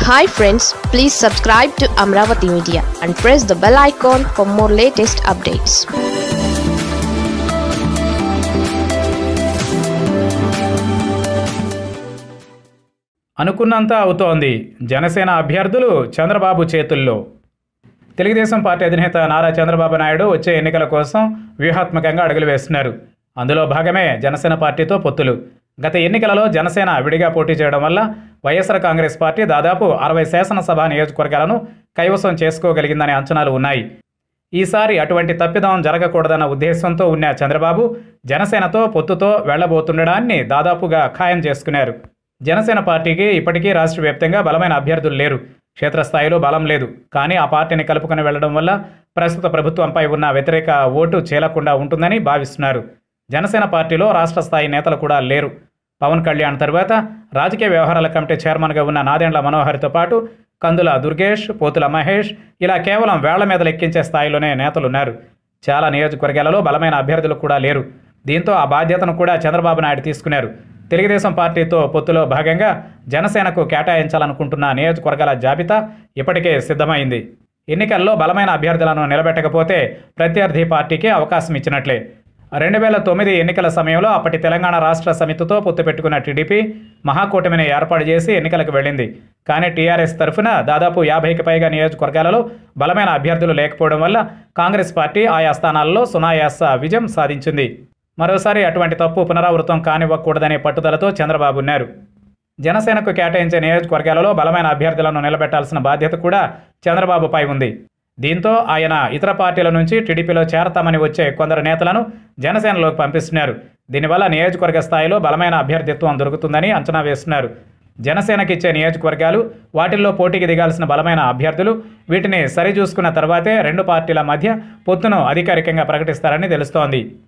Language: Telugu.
hi friends please subscribe to Amaravati media and press the bell icon for more latest updates అనుకున్నంత అవుతోంది జనసేన అభ్యర్థులు చంద్రబాబు చేతుల్లో తెలుగుదేశం పార్టీ అధినేత నారా చంద్రబాబు నాయుడు వచ్చే ఎన్నికల కోసం వ్యూహాత్మకంగా అడుగులు వేస్తున్నారు అందులో భాగమే జనసేన పార్టీతో పొత్తులు గత ఎన్నికలలో జనసేన విడిగా పోటీ చేయడం వల్ల వైఎస్ఆర్ కాంగ్రెస్ పార్టీ దాదాపు అరవై శాసనసభ నియోజకవర్గాలను కైవసం చేసుకోగలిగిందనే అంచనాలు ఉన్నాయి ఈసారి అటువంటి తప్పిదం జరగకూడదన్న ఉద్దేశంతో ఉన్న చంద్రబాబు జనసేనతో పొత్తుతో వెళ్లబోతుండడాన్ని దాదాపుగా ఖాయం చేసుకున్నారు జనసేన పార్టీకి ఇప్పటికీ రాష్ట్ర వ్యాప్తంగా బలమైన అభ్యర్థులు లేరు క్షేత్రస్థాయిలో బలం లేదు కానీ ఆ పార్టీని కలుపుకొని వెళ్లడం వల్ల ప్రస్తుత ప్రభుత్వంపై ఉన్న వ్యతిరేక ఓటు చేలకుండా ఉంటుందని భావిస్తున్నారు జనసేన పార్టీలో రాష్ట్ర స్థాయి నేతలు కూడా లేరు పవన్ కళ్యాణ్ తర్వాత రాజకీయ వ్యవహారాల కమిటీ చైర్మన్గా ఉన్న నాదెండ్ల మనోహర్తో పాటు కందుల దుర్గేష్ పోతుల మహేష్ ఇలా కేవలం వేళ్ల మీద లెక్కించే స్థాయిలోనే నేతలున్నారు చాలా నియోజకవర్గాలలో బలమైన అభ్యర్థులు కూడా లేరు దీంతో ఆ బాధ్యతను కూడా చంద్రబాబు నాయుడు తీసుకున్నారు తెలుగుదేశం పార్టీతో పొత్తులో భాగంగా జనసేనకు కేటాయించాలనుకుంటున్న నియోజకవర్గాల జాబితా ఇప్పటికే సిద్ధమైంది ఎన్నికల్లో బలమైన అభ్యర్థులను నిలబెట్టకపోతే ప్రత్యర్థి పార్టీకి అవకాశం ఇచ్చినట్లే రెండు వేల తొమ్మిది ఎన్నికల సమయంలో అప్పటి తెలంగాణ రాష్ట్ర సమితితో పొత్తు పెట్టుకున్న టీడీపీ మహాకూటమిని ఏర్పాటు చేసి ఎన్నికలకు వెళ్ళింది కానీ టీఆర్ఎస్ తరఫున దాదాపు యాభైకి పైగా నియోజకవర్గాలలో బలమైన అభ్యర్థులు లేకపోవడం వల్ల కాంగ్రెస్ పార్టీ ఆయా స్థానాల్లో సునాయాస విజయం సాధించింది మరోసారి అటువంటి తప్పు పునరావృతం కానివ్వకూడదనే పట్టుదలతో చంద్రబాబు ఉన్నారు జనసేనకు కేటాయించే నియోజకవర్గాలలో బలమైన అభ్యర్థులను నిలబెట్టాల్సిన బాధ్యత కూడా చంద్రబాబుపై ఉంది దీంతో ఆయన ఇతర పార్టీల నుంచి టీడీపీలో చేరతామని వచ్చే కొందరు నేతలను జనసేనలోకి పంపిస్తున్నారు దీనివల్ల నియోజకవర్గ స్థాయిలో బలమైన అభ్యర్థిత్వం దొరుకుతుందని అంచనా వేస్తున్నారు జనసేనకి ఇచ్చే నియోజకవర్గాలు వాటిల్లో పోటీకి దిగాల్సిన బలమైన అభ్యర్థులు వీటిని సరిచూసుకున్న తర్వాతే రెండు పార్టీల మధ్య పొత్తును అధికారికంగా ప్రకటిస్తారని తెలుస్తోంది